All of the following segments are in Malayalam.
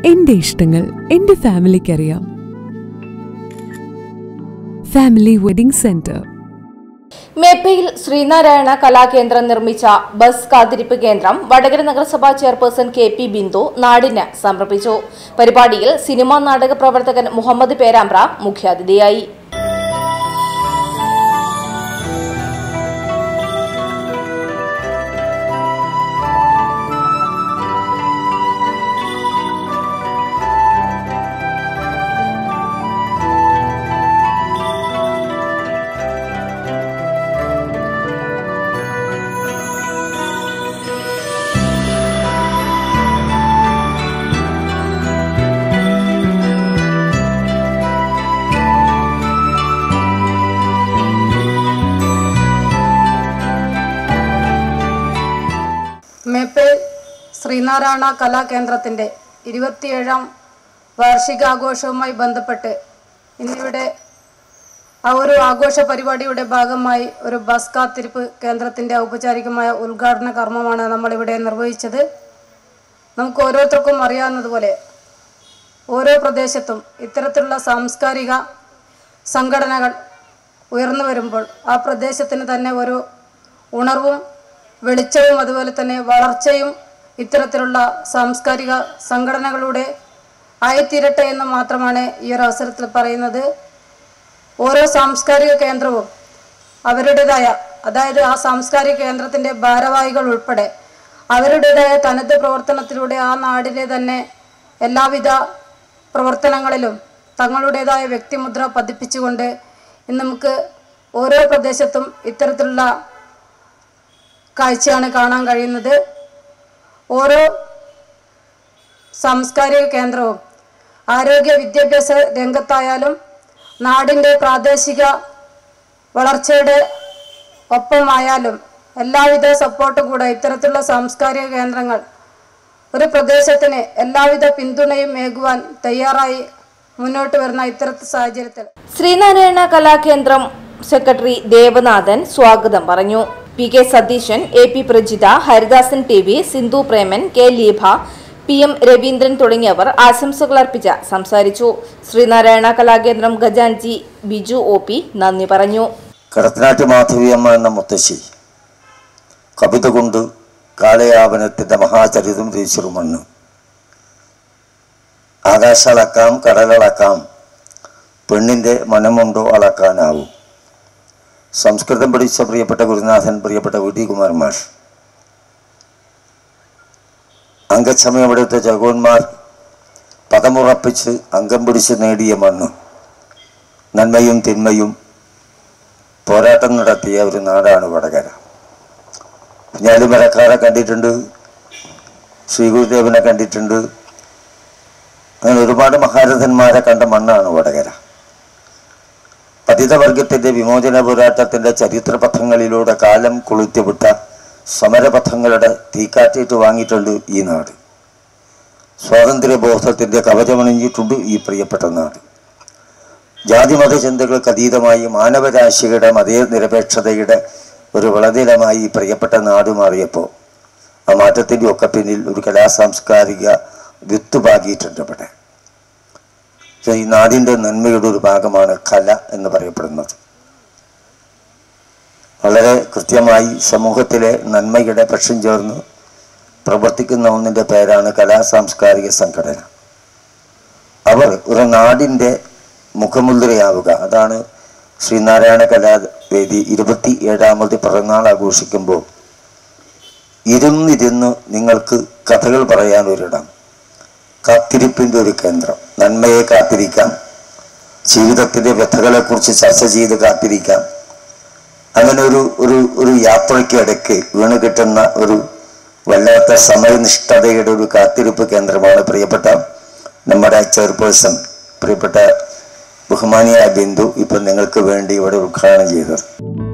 എന്റെ ഇഷ്ടങ്ങൾ എന്റെ ഫാമിലിക്കറിയാം family wedding center Meppayil Sreenarayana Kalakendram നിർമ്മിച്ച ബസ് കാത്തിരിപ്പ് കേന്ദ്രം വടകര നഗരസഭാ ചെയർപേഴ്സൺ കെ പി ബിന്ദു നാടിന് സമർപ്പിച്ചു പരിപാടിയിൽ സിനിമാ നാടക പ്രവർത്തകൻ മുഹമ്മദ് പേരാമ്പ്ര മുഖ്യാതിഥിയായി മേപ്പേൽ ശ്രീനാരായണ കലാകേന്ദ്രത്തിൻ്റെ ഇരുപത്തിയേഴാം വാർഷികാഘോഷവുമായി ബന്ധപ്പെട്ട് ഇന്നിവിടെ ആ ഒരു ആഘോഷ പരിപാടിയുടെ ഭാഗമായി ഒരു ബസ് കാത്തിരിപ്പ് കേന്ദ്രത്തിൻ്റെ ഔപചാരികമായ ഉദ്ഘാടന കർമ്മമാണ് നമ്മളിവിടെ നിർവഹിച്ചത് നമുക്ക് ഓരോരുത്തർക്കും അറിയാവുന്നതുപോലെ ഓരോ പ്രദേശത്തും ഇത്തരത്തിലുള്ള സാംസ്കാരിക സംഘടനകൾ ഉയർന്നു വരുമ്പോൾ ആ പ്രദേശത്തിന് തന്നെ ഒരു ഉണർവും വെളിച്ചവും അതുപോലെ തന്നെ വളർച്ചയും ഇത്തരത്തിലുള്ള സാംസ്കാരിക സംഘടനകളുടെ ആയിത്തീരട്ടെ എന്ന് മാത്രമാണ് ഈ ഒരു അവസരത്തിൽ പറയുന്നത് ഓരോ സാംസ്കാരിക കേന്ദ്രവും അവരുടേതായ അതായത് ആ സാംസ്കാരിക കേന്ദ്രത്തിൻ്റെ ഭാരവാഹികൾ ഉൾപ്പെടെ അവരുടേതായ തനത് പ്രവർത്തനത്തിലൂടെ ആ നാടിലെ തന്നെ എല്ലാവിധ പ്രവർത്തനങ്ങളിലും തങ്ങളുടേതായ വ്യക്തിമുദ്ര പതിപ്പിച്ചുകൊണ്ട് ഇന്ന് നമുക്ക് ഓരോ പ്രദേശത്തും ഇത്തരത്തിലുള്ള കാഴ്ചയാണ് കാണാൻ കഴിയുന്നത് ഓരോ സാംസ്കാരിക കേന്ദ്രവും ആരോഗ്യ വിദ്യാഭ്യാസ രംഗത്തായാലും നാടിൻ്റെ പ്രാദേശിക വളർച്ചയുടെ ഒപ്പമായാലും എല്ലാവിധ സപ്പോർട്ടും കൂടെ ഇത്തരത്തിലുള്ള സാംസ്കാരിക കേന്ദ്രങ്ങൾ ഒരു പ്രദേശത്തിന് എല്ലാവിധ പിന്തുണയും ഏകുവാൻ തയ്യാറായി മുന്നോട്ട് വരുന്ന ഇത്തരത്തിൽ സാഹചര്യത്തിൽ ശ്രീനാരായണ കലാകേന്ദ്രം സെക്രട്ടറി ദേവനാഥൻ സ്വാഗതം പറഞ്ഞു P K Satheeshan A P Prajitha Haridasan T V Sindhu Preman K Leebha P M Raveendran തുടങ്ങിയവർ ആശംസകൾ അർപ്പിച്ച് സംസാരിച്ചു ശ്രീനാരായണ കലാകേന്ദ്രം ഖജാൻജി ബിജു ഒ പി നന്ദി പറഞ്ഞു കടത്തനാട്ട് മാധവിയമ്മ എന്ന മുത്തശ്ശി കവിത കൊണ്ട് കാലയാപനത്തിൻ്റെ മഹാചരിതം രചിച്ചിരുമണ്ണ് ആകാശ അളക്കാം കടലളക്കാം പെണ്ണിൻ്റെ മനമുണ്ടോ അളക്കാനാവും സംസ്കൃതം പഠിച്ച പ്രിയപ്പെട്ട ഗുരുനാഥൻ പ്രിയപ്പെട്ട വി ടി കുമാർ മാഷ് അംഗച്ചമയമെടുത്ത ജഗോന്മാർ പദമുറപ്പിച്ച് അംഗം പിടിച്ച് നേടിയ മണ്ണ് നന്മയും തിന്മയും പോരാട്ടം നടത്തിയ ഒരു നാടാണ് വടകര കുഞ്ഞാലിമരക്കാരെ കണ്ടിട്ടുണ്ട് ശ്രീ ഗുരുദേവനെ കണ്ടിട്ടുണ്ട് അങ്ങനെ ഒരുപാട് മഹാരഥന്മാരെ കണ്ട മണ്ണാണ് വടകര പതിതവർഗത്തിൻ്റെ വിമോചന പോരാട്ടത്തിൻ്റെ ചരിത്രപഥങ്ങളിലൂടെ കാലം കൊളുത്തിവിട്ട സമരപഥങ്ങളുടെ തീക്കാറ്റേറ്റ് വാങ്ങിയിട്ടുണ്ട് ഈ നാട് സ്വാതന്ത്ര്യബോധത്തിൻ്റെ കവചമണിഞ്ഞിട്ടുണ്ട് ഈ പ്രിയപ്പെട്ട നാട് ജാതിമത ചിന്തകൾക്ക് അതീതമായി മാനവരാശിയുടെ മതനിരപേക്ഷതയുടെ ഒരു വിളനിലമായി ഈ പ്രിയപ്പെട്ട നാട് മാറിയപ്പോൾ ആ മാറ്റത്തിൻ്റെ ഒക്കെ പിന്നിൽ ഒരു കലാസാംസ്കാരിക വിത്ത് പാകിയിട്ടുണ്ട് ഇവിടെ പക്ഷേ ഈ നാടിൻ്റെ നന്മയുടെ ഒരു ഭാഗമാണ് കല എന്ന് പറയപ്പെടുന്നത് വളരെ കൃത്യമായി സമൂഹത്തിലെ നന്മയുടെ പക്ഷം ചേർന്ന് പ്രവർത്തിക്കുന്ന ഒന്നിൻ്റെ പേരാണ് കലാസാംസ്കാരിക സംഘടന അവർ ഒരു നാടിൻ്റെ മുഖമുദ്രയാവുക അതാണ് ശ്രീനാരായണ കലാവേദി ഇരുപത്തി ഏഴാമത് പിറന്നാൾ ആഘോഷിക്കുമ്പോൾ ഇരുന്നിരുന്ന് നിങ്ങൾക്ക് കഥകൾ പറയാൻ ഒരിടം കാത്തിരിപ്പിൻ്റെ ഒരു കേന്ദ്രം നന്മയെ കാത്തിരിക്കാം ജീവിതത്തിൻ്റെ വ്യഥകളെക്കുറിച്ച് ചർച്ച ചെയ്ത് കാത്തിരിക്കാം അങ്ങനെ ഒരു ഒരു ഒരു യാത്രയ്ക്ക് ഇടയ്ക്ക് വീണ് കിട്ടുന്ന ഒരു വല്ലാത്ത സമയനിഷ്ഠതയുടെ ഒരു കാത്തിരിപ്പ് കേന്ദ്രമാണ് പ്രിയപ്പെട്ട നമ്മുടെ ചെയർപേഴ്സൺ പ്രിയപ്പെട്ട ബഹുമാനിയായ ബിന്ദു ഇപ്പം നിങ്ങൾക്ക് വേണ്ടി ഇവിടെ ഉദ്ഘാടനം ചെയ്തത്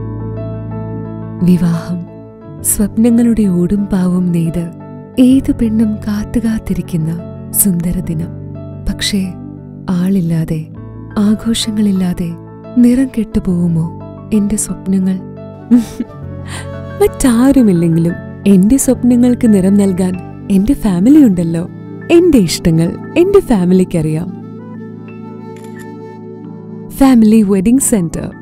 വിവാഹം സ്വപ്നങ്ങളുടെ ഓടും പാവും നെയ്ത് ഏതു പെണ്ണും കാത്തുകാത്തിരിക്കുന്ന സുന്ദര ദിനം പക്ഷേ ആളില്ലാതെ ആഘോഷങ്ങളില്ലാതെ നിറം കെട്ടുപോകുമോ എന്റെ സ്വപ്നങ്ങൾ മറ്റാരുമില്ലെങ്കിലും എന്റെ സ്വപ്നങ്ങൾക്ക് നിറം നൽകാൻ എന്റെ ഫാമിലി ഉണ്ടല്ലോ എന്റെ ഇഷ്ടങ്ങൾ എന്റെ ഫാമിലിക്കറിയാം ഫാമിലി വെഡിംഗ് സെന്റർ